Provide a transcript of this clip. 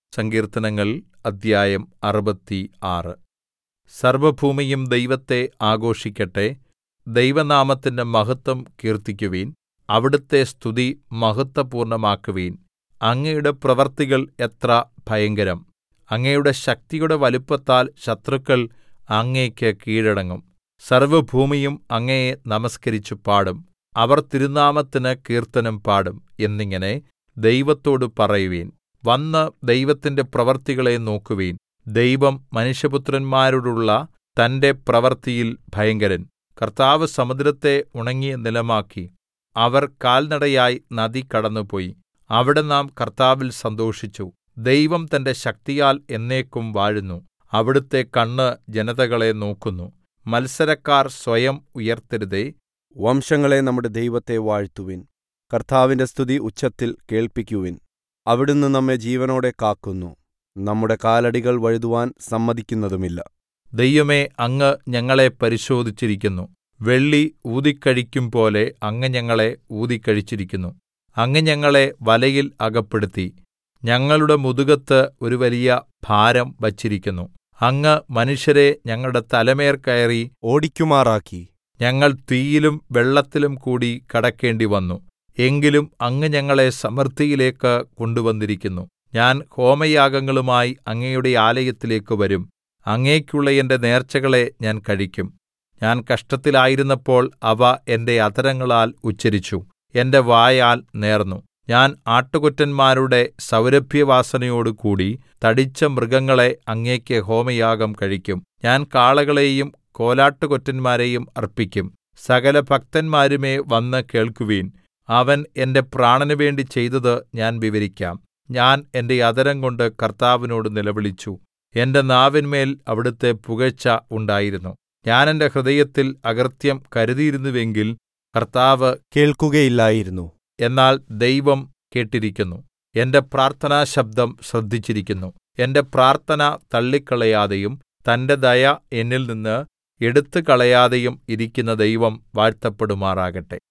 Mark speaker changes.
Speaker 1: സങ്കീർത്തനങ്ങൾ അദ്ധ്യായം അറുപത്തി ആറ് സർവ്വഭൂമിയും ദൈവത്തെ ആഘോഷിക്കട്ടെ ദൈവനാമത്തിന്റെ മഹത്വം കീർത്തിക്കുവിൻ അവിടുത്തെ സ്തുതി മഹത്വപൂർണ്ണമാക്കുവിൻ അങ്ങയുടെ പ്രവൃത്തികൾ എത്ര ഭയങ്കരം അങ്ങയുടെ ശക്തിയുടെ വലിപ്പത്താൽ ശത്രുക്കൾ അങ്ങേക്ക് കീഴടങ്ങും സർവ്വഭൂമിയും അങ്ങയെ നമസ്കരിച്ചു പാടും അവർ തിരുനാമത്തിന് കീർത്തനം പാടും എന്നിങ്ങനെ ദൈവത്തോട് പറയുവിൻ വന്ന് ദൈവത്തിന്റെ പ്രവൃത്തികളെ നോക്കുവിൻ ദൈവം മനുഷ്യപുത്രന്മാരോടുള്ള തന്റെ പ്രവൃത്തിയിൽ ഭയങ്കരൻ കർത്താവ് സമുദ്രത്തെ ഉണങ്ങിയ നിലമാക്കി അവർ കാൽനടയായി നദി കടന്നുപോയി അവിടെ നാം കർത്താവിൽ സന്തോഷിച്ചു ദൈവം തന്റെ ശക്തിയാൽ എന്നേക്കും വാഴുന്നു അവിടുത്തെ കണ്ണ് ജനതകളെ നോക്കുന്നു മത്സരക്കാർ സ്വയം ഉയർത്തരുതേ
Speaker 2: വംശങ്ങളെ നമ്മുടെ ദൈവത്തെ വാഴ്ത്തുവിൻ കർത്താവിന്റെ സ്തുതി ഉച്ചത്തിൽ കേൾപ്പിക്കുവിൻ അവിടുന്ന് നമ്മെ ജീവനോടെ കാക്കുന്നു നമ്മുടെ കാലടികൾ വഴുതുവാൻ സമ്മതിക്കുന്നതുമില്ല
Speaker 1: ദൈവമേ അങ്ങ് ഞങ്ങളെ പരിശോധിച്ചിരിക്കുന്നു വെള്ളി ഊതിക്കഴിക്കും പോലെ അങ്ങ് ഞങ്ങളെ ഊതിക്കഴിച്ചിരിക്കുന്നു അങ്ങ് ഞങ്ങളെ വലയിൽ അകപ്പെടുത്തി ഞങ്ങളുടെ മുതുകത്ത് ഒരു വലിയ ഭാരം വച്ചിരിക്കുന്നു അങ്ങ് മനുഷ്യരെ ഞങ്ങളുടെ തലമേൽ കയറി
Speaker 2: ഓടിക്കുമാറാക്കി
Speaker 1: ഞങ്ങൾ തീയിലും വെള്ളത്തിലും കൂടി കടക്കേണ്ടിവന്നു എങ്കിലും അങ്ങ് ഞങ്ങളെ സമൃദ്ധിയിലേക്ക് കൊണ്ടുവന്നിരിക്കുന്നു ഞാൻ ഹോമയാഗങ്ങളുമായി അങ്ങയുടെ ആലയത്തിലേക്ക് വരും അങ്ങേക്കുള്ള എന്റെ നേർച്ചകളെ ഞാൻ കഴിക്കും ഞാൻ കഷ്ടത്തിലായിരുന്നപ്പോൾ അവ എന്റെ അധരങ്ങളാൽ ഉച്ചരിച്ചു എന്റെ വായാൽ നേർന്നു ഞാൻ ആട്ടുകൊറ്റന്മാരുടെ സൗരഭ്യവാസനയോടുകൂടി തടിച്ച മൃഗങ്ങളെ അങ്ങേക്ക് ഹോമയാഗം കഴിക്കും ഞാൻ കാളകളെയും കോലാട്ടുകൊറ്റന്മാരെയും അർപ്പിക്കും സകല ഭക്തന്മാരുമേ വന്ന് കേൾക്കുവിൻ അവൻ എന്റെ പ്രാണനുവേണ്ടി ചെയ്തത് ഞാൻ വിവരിക്കാം ഞാൻ എന്റെ അധരംകൊണ്ട് കർത്താവിനോട് നിലവിളിച്ചു എന്റെ നാവിന്മേൽ അവിടുത്തെ പുകഴ്ച ഉണ്ടായിരുന്നു ഞാൻ എന്റെ ഹൃദയത്തിൽ അകൃത്യം കരുതിയിരുന്നുവെങ്കിൽ കർത്താവ്
Speaker 2: കേൾക്കുകയില്ലായിരുന്നു
Speaker 1: എന്നാൽ ദൈവം കേട്ടിരിക്കുന്നു എന്റെ പ്രാർത്ഥനാശബ്ദം ശ്രദ്ധിച്ചിരിക്കുന്നു എന്റെ പ്രാർത്ഥന തള്ളിക്കളയാതെയും തന്റെ ദയ എന്നിൽ നിന്ന് എടുത്തുകളയാതെയും ഇരിക്കുന്ന ദൈവം വാഴ്ത്തപ്പെടുമാറാകട്ടെ